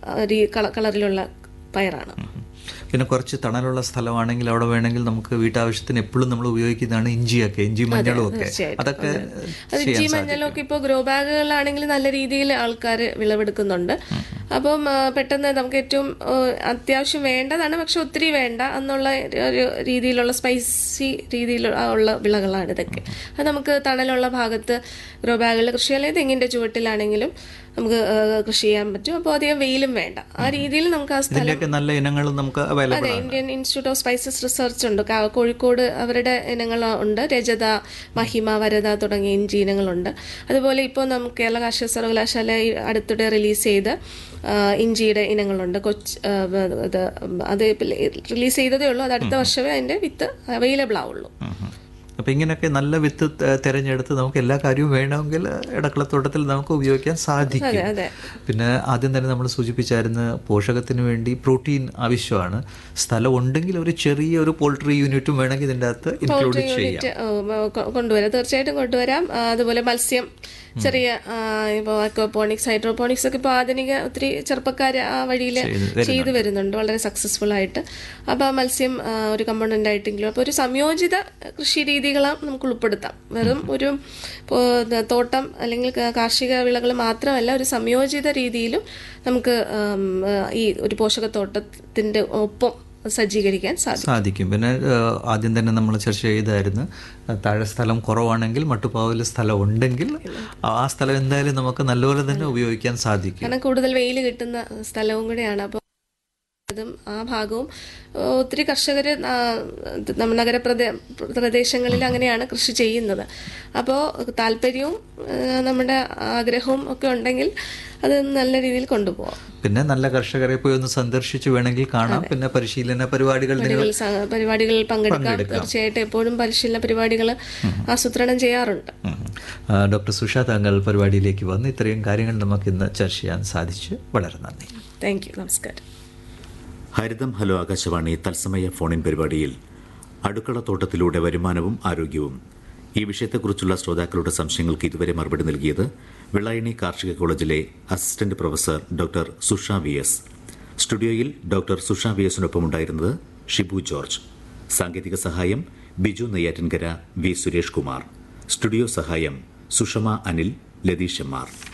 രീ- കള- കളറിലുള്ള പയറാണ് പിന്നെ കുറച്ച് തണലുള്ള സ്ഥലമാണെങ്കിൽ അവിടെ വേണമെങ്കിൽ നമുക്ക് വീട്ടാവശ്യത്തിന് എപ്പോഴും നമ്മൾ ഉപയോഗിക്കുന്നതാണ് ഇഞ്ചിയൊക്കെ ഇഞ്ചി മഞ്ഞളും ഒക്കെ തീർച്ചയായിട്ടും. അതൊക്കെ അത് ചെയ്യാൻ ഇഞ്ചി മഞ്ഞളൊക്കെ ഇപ്പോൾ ഗ്രോ ബാഗുകളിലാണെങ്കിൽ നല്ല രീതിയിൽ ആൾക്കാർ വിളവെടുക്കുന്നുണ്ട് അപ്പം ആ, പെട്ടെന്ന് നമുക്ക് ഏറ്റവും ആ, അത്യാവശ്യം വേണ്ടതാണ് പക്ഷെ ഒത്തിരി വേണ്ട എന്നുള്ള ഒരു രീതിയിലുള്ള സ്പൈസി രീതിയിലുള്ള ഉള്ള വിളകളാണ് ഇതൊക്കെ അത് നമുക്ക് തണലുള്ള ഭാഗത്ത് ഗ്രോ ബാഗുകളിൽ കൃഷി അല്ലെങ്കിൽ തെങ്ങിന്റെ ചുവട്ടിലാണെങ്കിലും നമുക്ക് ആ, കൃഷി ചെയ്യാൻ പറ്റും അപ്പോൾ അധികം വെയിലും വേണ്ട ആ രീതിയിൽ നമുക്ക് ആ സ്ഥലം ഇതിന്റെയൊക്കെ നല്ല ഇനങ്ങളും നമുക്ക് അവൈലബിൾ അതെ Indian institute of spices research ഉണ്ട് കാ- കോഴിക്കോട് അവരുടെ ഇനങ്ങൾ ഉണ്ട് രജത മഹിമ വരത തുടങ്ങിയ ഇഞ്ചി ഇനങ്ങളുണ്ട് അതുപോലെ ഇപ്പോൾ നമുക്ക് കേരള കാർഷിക സർവകലാശാല ഈ അടുത്തിടെ റിലീസ് ചെയ്ത ആ, ഇഞ്ചിയുടെ ഇനങ്ങളുണ്ട് കൊച്ച് ആ, ഇത് അത് റിലീസ് ചെയ്തതേ ഉള്ളൂ അത് അടുത്ത വർഷമേ അതിന്റെ വിത്ത് അവൈലബിൾ ആവുള്ളൂ അപ്പൊ ഇങ്ങനെയൊക്കെ നല്ല വിത്ത് ത- തിരഞ്ഞെടുത്ത് നമുക്ക് എല്ലാ കാര്യവും വേണമെങ്കിൽ ഇടക്കളത്തോട്ടത്തിൽ നമുക്ക് ഉപയോഗിക്കാൻ സാധിക്കും അതെ. പിന്നെ ആദ്യം തന്നെ നമ്മൾ സൂചിപ്പിച്ചായിരുന്നു പോഷകത്തിന് വേണ്ടി പ്രോട്ടീൻ ആവശ്യമാണ് സ്ഥലം ഉണ്ടെങ്കിൽ ഒരു ചെറിയ ഒരു പോൾട്രി യൂണിറ്റും വേണമെങ്കിൽ ഇതിൻ്റെ അകത്ത് ഇൻക്ലൂഡ് ചെയ്യാം യൂണിറ്റ് കൊ- കൊണ്ടുവരാം തീർച്ചയായിട്ടും കൊണ്ടുവരാം ആ, അതുപോലെ മത്സ്യം ചെറിയ ഇപ്പോൾ അക്വപോണിക്സ് ഹൈഡ്രോപോണിക്സ് ഒക്കെ ഇപ്പോൾ ആധുനിക ഒത്തിരി ചെറുപ്പക്കാർ ആ വഴിയിൽ ചെയ്തു വരുന്നുണ്ട് വളരെ സക്സസ്ഫുൾ ആയിട്ട് അപ്പോൾ ആ മത്സ്യം ആ, ഒരു കമ്പോണൻ്റ് ആയിട്ടെങ്കിലും അപ്പോൾ ഒരു സംയോജിത കൃഷി രീതികളാണ് നമുക്ക് ഉൾപ്പെടുത്താം വെറും ഒരു ഇപ്പോൾ തോട്ടം അല്ലെങ്കിൽ ക- കാർഷിക വിളകൾ മാത്രമല്ല ഒരു സംയോജിത രീതിയിലും നമുക്ക് ആം, ആ, ഈ ഒരു പോഷകത്തോട്ടത്തിൻ്റെ ഒപ്പം സജ്ജീകരിക്കാൻ സാധിക്കും സാധിക്കും പിന്നെ ഏഹ്, ആദ്യം തന്നെ നമ്മൾ ചർച്ച ചെയ്തായിരുന്നു ഏഹ്, താഴെ സ്ഥലം കുറവാണെങ്കിൽ മട്ടുപ്പാവിൽ സ്ഥലം ഉണ്ടെങ്കിൽ ആ സ്ഥലം എന്തായാലും നമുക്ക് നല്ലപോലെ തന്നെ ഉപയോഗിക്കാൻ സാധിക്കും കാരണം കൂടുതൽ വെയിൽ കിട്ടുന്ന സ്ഥലവും കൂടെയാണ് അപ്പോൾ അതും ആ ഭാഗവും ആ, ഒത്തിരി കർഷകർ നമ്മുടെ നഗരപ്രദേ പ്രദേശങ്ങളിൽ അങ്ങനെയാണ് കൃഷി ചെയ്യുന്നത് അപ്പോൾ താല്പര്യവും ആ, നമ്മുടെ ആഗ്രഹവും ഒക്കെ ഉണ്ടെങ്കിൽ അത് നല്ല രീതിയിൽ കൊണ്ടുപോകാം പിന്നെ നല്ല കർഷകരെ പോയി ഒന്ന് സന്ദർശിച്ച് വേണമെങ്കിൽ കാണാം പിന്നെ പരിശീലന പരിപാടികൾ നിങ്ങൾ പരിപാടികളിൽ സ- പരിപാടികളിൽ പങ്കെടുക്കാം തീർച്ചയായിട്ടും എപ്പോഴും പരിശീലന പരിപാടികൾ ആസൂത്രണം ചെയ്യാറുണ്ട് ഉം. ആ, ഡോക്ടർ സുഷ താങ്കൾ പരിപാടിയിലേക്ക് വന്ന് ഇത്രയും കാര്യങ്ങൾ നമുക്ക് ഇന്ന് ചർച്ച ചെയ്യാൻ സാധിച്ചു വളരെ നന്ദി താങ്ക് യു നമസ്കാരം ഹരിതം ഹലോ ആകാശവാണി തത്സമയ ഫോണിൻ പരിപാടിയിൽ അടുക്കളത്തോട്ടത്തിലൂടെ വരുമാനവും ആരോഗ്യവും ഈ വിഷയത്തെക്കുറിച്ചുള്ള ശ്രോതാക്കളുടെ സംശയങ്ങൾക്ക് ഇതുവരെ മറുപടി നൽകിയത് വെള്ളായണി കാർഷിക കോളേജിലെ assistant professor doctor Susha V S സ്റ്റുഡിയോയിൽ ഡോക്ടർ സുഷ വി എസിനൊപ്പം ഉണ്ടായിരുന്നത് ഷിബു ജോർജ് സാങ്കേതിക സഹായം ബിജു നെയ്യാറ്റിൻകര വി സുരേഷ് കുമാർ സ്റ്റുഡിയോ സഹായം സുഷമ അനിൽ ലതീഷ് എം ആർ